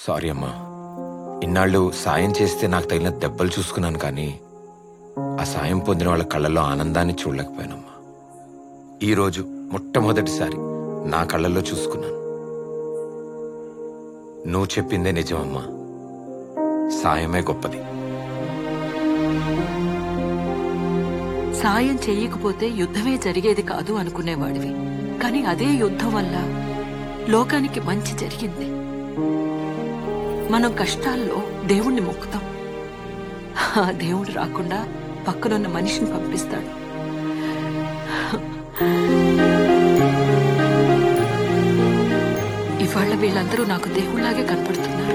sorry అమ్మా ఇన్నాళ్ళు సాయం చేస్తే నాకు తగిన దెబ్బలు చూసుకున్నాను కానీ ఆ సాయం పొందిన వాళ్ళ కళ్ళల్లో ఆనందాన్ని చూడలేకపోయానమ్మా ఈరోజు మొట్టమొదటిసారి నా కళ్ళల్లో చూసుకున్నాను నువ్వు చెప్పిందే నిజమమ్మా సాయమే గొప్పది సాయం చెయ్యకపోతే యుద్ధమే జరిగేది కాదు అనుకునేవాడివి కానీ అదే యుద్ధం వల్ల లోకానికి మంచి జరిగింది మనం కష్టాల్లో దేవుణ్ణి మొక్కుతాం ఆ దేవుడు రాకుండా పక్కనున్న మనిషిని పంపిస్తాడు ఇవాళ వీళ్ళందరూ నాకు దేవుళ్లాగే కనపడుతున్నారు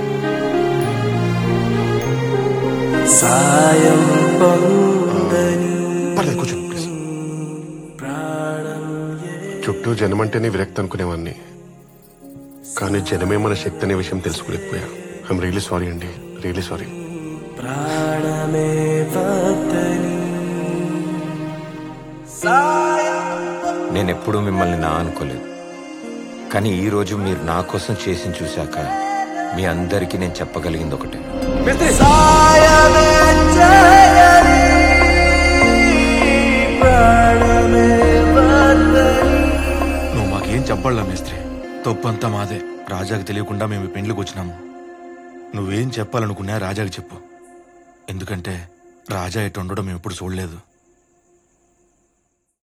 సాయం పొందని పర్లేదు కూర్చో ప్లీజ్ చుట్టూ జనమంటేనే విరక్తి అనుకునేవాడిని కానీ జనమే మన శక్తి అనే విషయం తెలుసుకోలేకపోయా ఐఎమ్ రియలీ సారీ అండి రియలీ సారీ ప్రాణమే వద్దని సాయం నేనెప్పుడూ మిమ్మల్ని నా అనుకోలేదు కానీ ఈ రోజు మీరు నా కోసం చేసి చూశాక మీ అందరికీ నేను చెప్పగలిగింది ఒకటే సాయమే చేయని ప్రాణమే వద్దని నువ్వు మాకేం చెప్పాలా మేస్త్రి తప్పంతా మాదే రాజాకి తెలియకుండా మేము ఈ పెండ్లికి వచ్చినాము నువ్వేం చెప్పాలనుకున్నా రాజాకి చెప్పు ఎందుకంటే రాజా ఎటు ఉండడం మేము ఎప్పుడు చూడలేదు